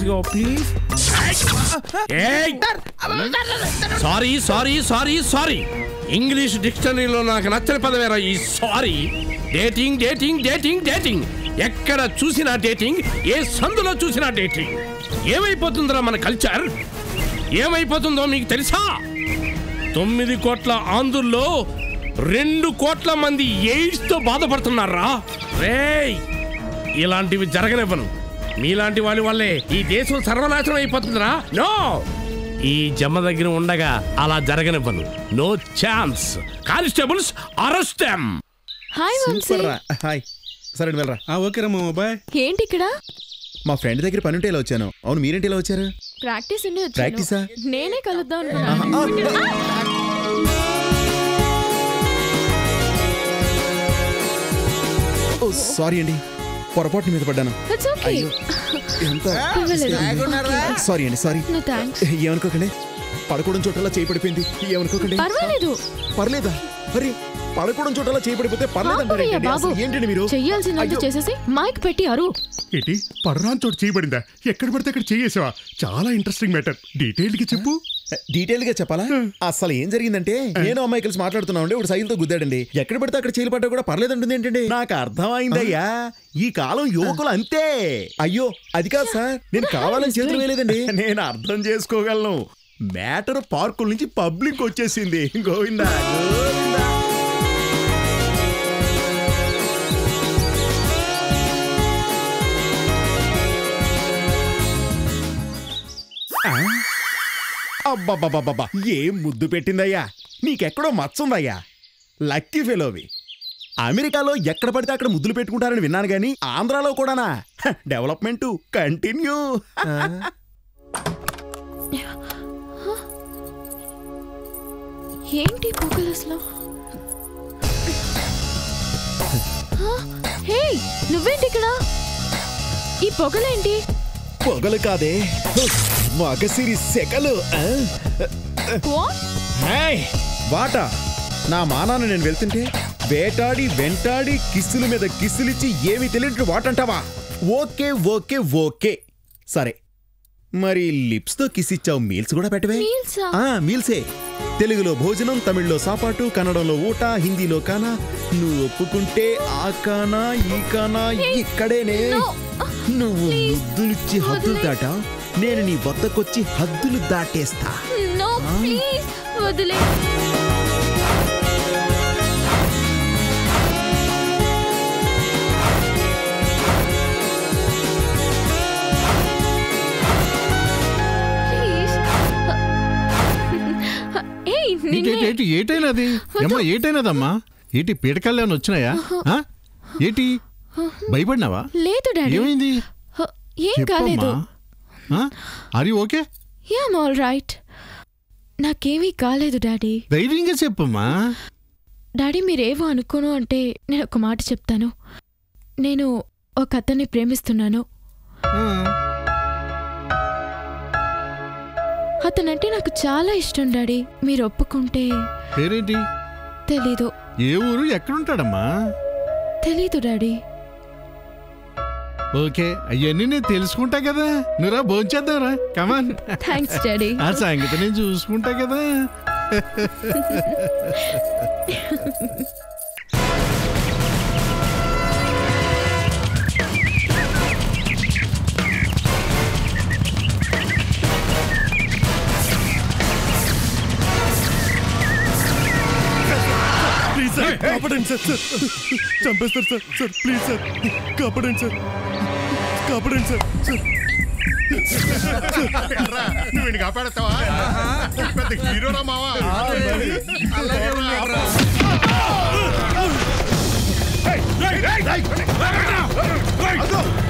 Go please sorry sorry sorry sorry English డిక్షనరీలో నాకు నచ్చని పదవేరా ఈ sorry dating dating dating dating ఎక్కడ చూసినా డేటింగ్ ఏ సందులో చూసినా డేటింగ్ ఏమైపోతుందిరా మన కల్చర్ ఏమైపోతుందో మీకు తెలుసా తొమ్మిది కోట్ల ఆంధ్రుల్లో రెండు కోట్ల మంది ఎయిడ్స్ తో బాధపడుతున్నారా రేయ్ ఇలాంటివి జరగనివ్వను మీలాంటి వాళ్ళ వల్లే ఈ దేశం సర్వనాశనం అయిపోతుందిరా నో ఈ జమ్మ దగ్గర ఉండగా అలా జరగనివ్వను no chance constables arrest hi Vamsi super రా హాయ్ సరే వెళ్ళరా ఆ ఓకే రమ్మా బాయ్ ఏంటి ఇక్కడ మా ఫ్రెండ్ దగ్గర పని ఉంటే ఇలా వచ్చాను అవును మీరేంటి ఇలా వచ్చారు ప్రాక్టీస్ ఉండి వచ్చాను. ప్రాక్టీసా? నేనే కలుద్దాం అనుకున్నాను ఓ సారీ అండి పొరపాటు మీద పడ్డాను ఇట్స్ ఓకే ఎంత పర్వాలేదు సారీ అండి సారీ నో థ్యాంక్స్ ఏమనుకోకండి పడకూడని చోటలా చేయి పడిపోయింది ఏమనుకోకండి పర్వాలేదు పర్లేదా అరే పడకూడని చోటలా చేయి పడిపోతే పర్లేదంటారు ఆపురయ్య ఏంటండి? బాబు అసలు ఏంటండి మీరు చెయ్యాల్సినంత అయ్యో. చేసేసి మైక్ పెట్టి అరు ఏంటి పడరాని చోటు చేయబడిందా ఎక్కడ పడితే అక్కడ చేయేసావా చాలా ఇంట్రెస్టింగ్ మ్యాటర్ డీటెయిల్ గా చెప్పు డీటెయిల్ గా చెప్పాలా అసలు ఏం జరిగిందంటే నేను అమ్మాయి కలిసి మాట్లాడుతున్నా ఉండే ఇప్పుడు సైకిల్ తో గుద్దాడండి ఎక్కడ పడితే అక్కడ చేయలు పడ్డా కూడా పర్లేదంటుంది ఏంటండి నాకు అర్థమైందయ్యా ఈ కాలం యువకులు అంతే అయ్యో అది కాదు సార్ నేను కావాలని చేతులు వేయలేదండి నేను అర్థం చేసుకోగలను మ్యాటర్ పార్కుల నుంచి పబ్లిక్ వచ్చేసింది గోవిందా గోవిందా అబ్బబ్బబ్బబ్బబ్బా ఏం ముద్దు పెట్టిందయ్యా నీకెక్కడో మచ్చుందయ్యా లక్కీ ఫెలోవి అమెరికాలో ఎక్కడ పడితే అక్కడ ముద్దులు పెట్టుకుంటారని విన్నాను గాని ఆంధ్రాలో కూడానా హ, డెవలప్మెంట్ కంటిన్యూ ఏంటి పొగలు అసలు హే నువ్వేంటి ఇక్కడ ఈ పొగలేంటి పొగలు కాదే మగసిరి సెకలు ఆ? What? హేయ్, వాట నా మానాన్ని నేను వెళ్తుంటే వేటాడి వెంటాడి కిస్సుల మీద కిస్సులిచ్చి ఏమి తెలియనట్టు వాటంటావా ఓకే ఓకే ఓకే సరే మరి లిప్స్ తో కిస్ ఇచ్చావు మీల్స్ కూడా పెట్టవే Meals ఆ? ఆ మీల్సే తెలుగులో భోజనం తమిళ్లో సాపాటు కన్నడంలో ఊట హిందీలో కానా నువ్వు ఒప్పుకుంటే ఆ కానా ఈ కానా ఇక్కడేనే no. నువ్వు Please. ముద్దులిచ్చి హద్దులు వదిలేయ్. దాటా నేను నీ వద్దకొచ్చి హద్దులు దాటేస్తా నో ప్లీజ్ వదిలే ప్లీజ్ ఏయ్ నిన్నే ఏంటి ఏటైనది ఏమ్మా ఏటైనదమ్మా ఏంటి పీడకల్లు ఏమైనా వచ్చినాయా ఆ? ఏంటి భయపడినావా లేదు డాడీ ఏమైంది ఏం కాలేదు అది ఓకే యామ్ ఆల్ రైట్ నాకేమీ కాలేదు డాడీ ధైర్యంగా చెప్పమ్మా డాడీ మీరేవో అనుకోను అంటే నేను ఒక మాట చెప్తాను నేను ఒక అతన్ని ప్రేమిస్తున్నాను ఆ, అతనంటే నాకు చాలా ఇష్టం డాడీ మీరు ఒప్పుకుంటే పేరేంటి తెలీదు ఏ ఊరు ఎక్కడుంటాడమ్మా తెలీదు డాడీ ఓకే అవన్నీ నేను తెలుసుకుంటా కదా నువ్వురా భోంచేద్దాంరా కమాన్ థ్యాంక్స్ డాడీ ఆ సంగతి నేను చూసుకుంటా కదా ప్లీజ్ సార్ కాపాడండి సార్ సార్ చంపేస్తారు సార్ సార్ ప్లీజ్ సార్ కాపాడండి సార్ కాపాడండి సార్ సార్ నువ్వు వీడిని కాపాడతావా పెద్ద హీరోరా మావా ఏయ్, ఏయ్, ఏయ్, ఏయ్, ఏయ్, ఏయ్, ఏయ్, ఏయ్, ఏయ్, ఏయ్, ఏయ్, ఏయ్,